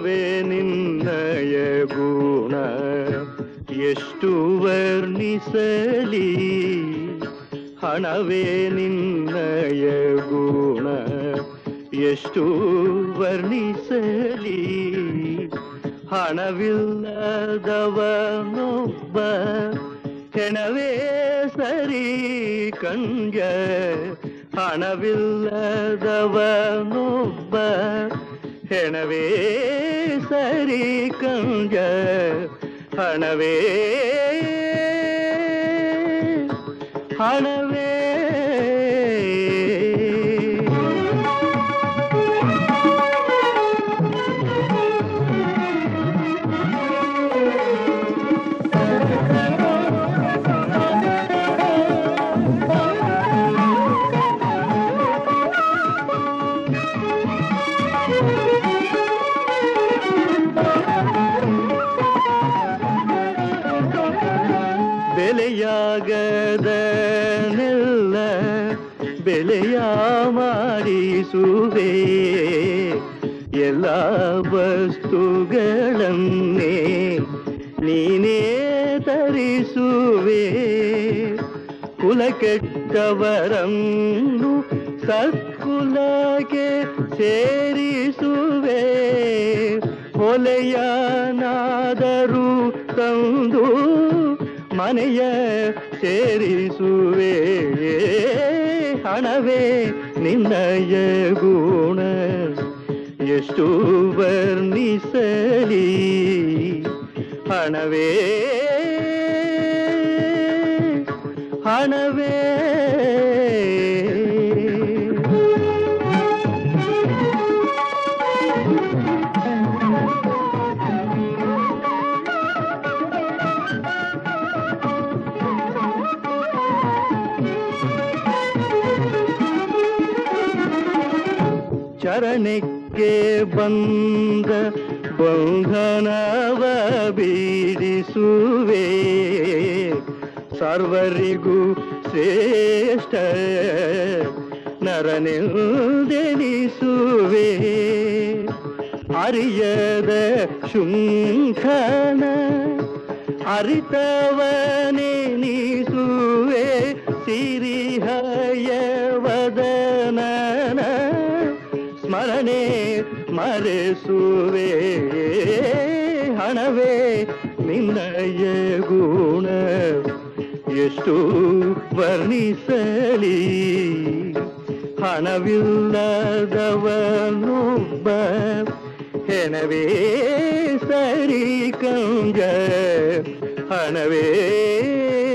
ಹಣವೇ ನಿನ್ನಯ ಗುಣ ಎಷ್ಟು ವರ್ಣಿಸಲಿ ಹಣವೇ ನಿನ್ನಯ ಗುಣ ಎಷ್ಟು ವರ್ಣಿಸಲಿ ಹಣವಿಲ್ಲದವನೊಬ್ಬ ಹೆಣವೇ ಸರಿ ಕಂಜ ಹಣವಿಲ್ಲದವನೊಬ್ಬ ಹೆಣವೇ ಸರಿ ಕಂಜ ಹಣವೇ ಹಣವೇ ಬೆಲೆಯಾಗದನೆಲ್ಲ ಬೆಲೆಯ ಮಾಡಿಸುವೆ ಎಲ್ಲ ವಸ್ತುಗಳನ್ನೇ ನೀನೇ ತರಿಸುವೆ ಕುಲ ಕೆಟ್ಟವರನ್ನು ಸತ್ಕುಲಕ್ಕೆ ಸೇರಿಸುವೆ ಹೊಲೆಯನಾದರೂ ತಂದು ಮನೆಯ ಸೇರಿಸುವೆ ಹಣವೇ ನಿನ್ನಯ ಗುಣ ಎಷ್ಟು ವರ್ಣಿಸಲಿ ಹಣವೇ ಹಣವೇ ಚರಣಕ್ಕೆ ಬಂದ ಬಂಧನವ ಬೀಡಿಸುವೆ ಸರ್ವರಿಗೂ ಶ್ರೇಷ್ಠ ನರನೆಂದೆನಿಸುವೆ ಅರಿಯದ ಶುಂಖನ ಅರಿತವನೆನಿಸುವೆ ಸಿರಿಹಯವದನನ ಸ್ಮರಣೆ ಮರೆಸುವೆ ಹಣವೇ ನಿನ್ನಯ ಗುಣ ಎಷ್ಟು ವರ್ಣಿಸಲಿ ಹಣವಿಲ್ಲದವನೊಬ್ಬ ಹೆಣವೇ ಸರಿ ಕಂಜ ಹಣವೇ